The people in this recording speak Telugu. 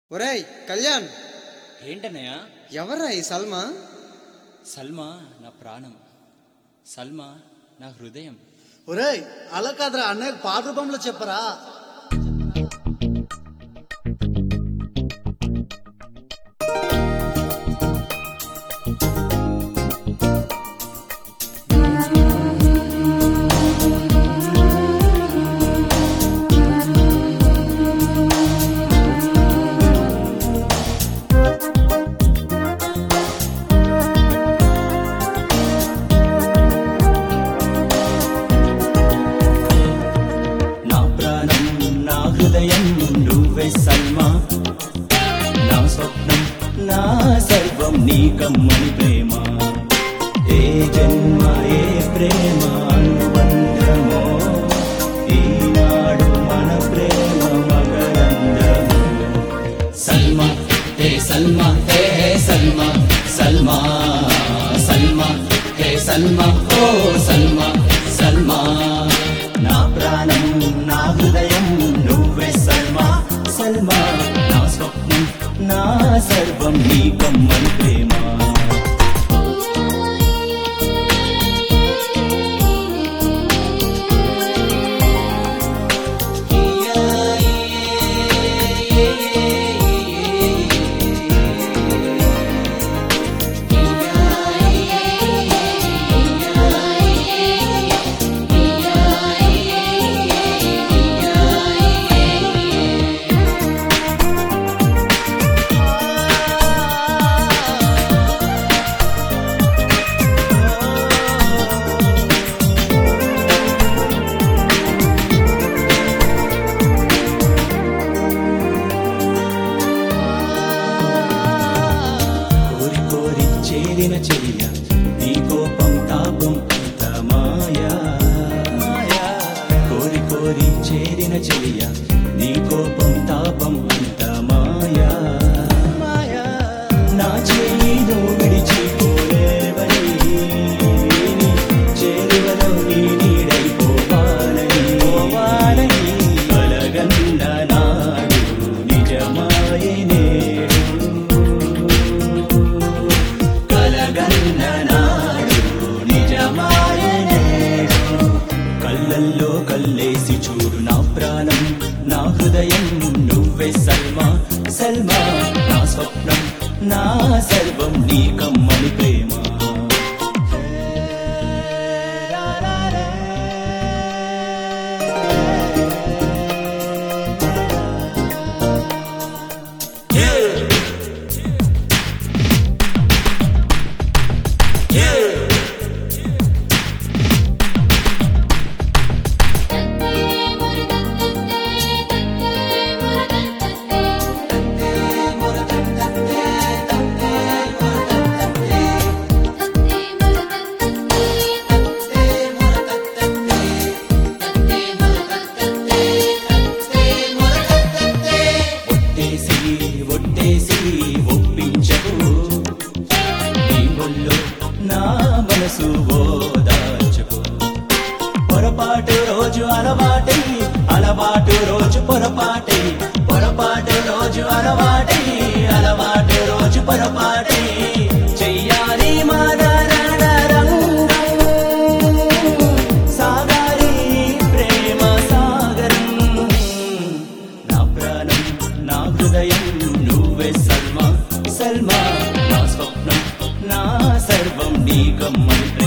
ఒరేయ్ కళ్యాణ్ ఏంటన్నయ్య ఎవర్రా ఈ సల్మా సల్మా నా ప్రాణం సల్మా నా హృదయం ఒరేయ్ అలా కాదురా అన్నయ్య పాట రూపంలో చెప్పరా నా ప్రాణం నా హృదయం నువ్వే సల్మా నా స్వప్నం నా సర్వం నీ కమ్మని ప్రేమ ఏ జన్మ ఏ ప్రేమ అనుబంధమో ఈనాడు మన ప్రేమ మకరందము సల్మా హే సల్మా హే హే సల్మా సల్మా సల్మా హే సల్మా ఓ సల్మా సల్మా నా ప్రాణం నా హృదయం నువ్వే సల్మా సల్మా నా స్వప్నం నా సర్వం నీ కమ్మని ప్రేమ కోరి కోరి చేరిన చెయ్య నీ కోపం తాపం అంత మాయా కోరి కోరి చేరిన చెయ్య నీ కోపం తాపం అంత మాయా నా చేయి నువ్వు విడిచిపోలేవని చేరువలో నీ నీడైపోవాలని పోవాలని కలగన్న నాడు నిజమాయి నేడు కలగన్న నాడు నిజమాయ నేడు కళ్ళల్లో కల్లేసి చూడు నా ప్రాణం నా హృదయం నువ్వే సల్మా సల్మా నా స్వప్నం నా సర్వం నీ కమ్మని ప్రేమ ఒట్టేసి ఒట్టేసి ఒప్పించకు నీ ఒళ్ళు నా మనసు ఓదార్చకు పొరపాటు రోజు అలవాటై అలవాటు రోజు పొరపాటై పొరపాటు రోజు అలవాటై అలవాటు రోజు పొరపాటై చెయ్యాలి మాదారాల రంగం సాగాలి ప్రేమ సాగరం నా ప్రాణం నా హృదయం నువ్వే సల్మా సల్మా నా స్వప్నం నా సర్వం నీ కమ్మని